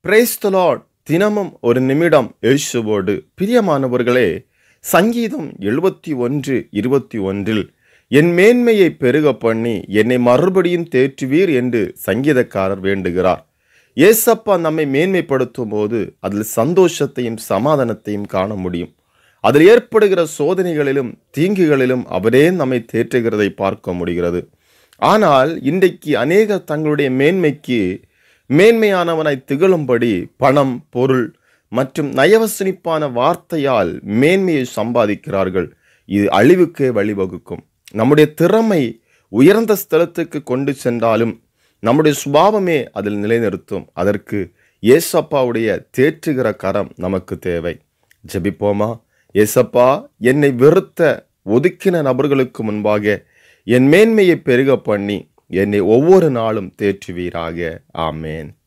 praise the Lord தினமும் ஒரு நிமிடம் இயேசுவோடு பிரியமானவர்களே சங்கீதம் எழுபத்தி ஒன்று இருபத்தி ஒன்றில் என் மேன்மையை பெருக பண்ணி என்னை மறுபடியும் தேற்றுவீர் என்று சங்கீதக்காரர் வேண்டுகிறார் ஏசப்பா நம்மை மேன்மைப்படுத்தும் போது அதில் சந்தோஷத்தையும் சமாதானத்தையும் காண முடியும் அதில் ஏற்படுகிற சோதனைகளிலும் தீங்குகளிலும் அவரே நம்மை தேற்றுகிறதை பார்க்க முடிகிறது ஆனால் இன்றைக்கு அநேகர் தங்களுடைய மேன்மைக்கு மேன்மையானவனாய் திகழும்படி பணம் பொருள் மற்றும் நயவசனிப்பான வார்த்தையால் மேன்மையை சம்பாதிக்கிறார்கள் இது அழிவுக்கே வழிவகுக்கும் நம்முடைய திறமை உயர்ந்த ஸ்தலத்துக்கு கொண்டு சென்றாலும் நம்முடைய சுபாவமே அதில் நிலைநிறுத்தும் அதற்கு ஏசப்பாவுடைய தேற்றுகிற கரம் நமக்கு தேவை ஜெபிப்போமா ஏசப்பா என்னை வெறுத்த ஒதுக்கின நபர்களுக்கு முன்பாக என் மேன்மையை பெருக பண்ணி என்னை ஒவ்வொரு நாளும் தேற்றுவீராக ஆமேன்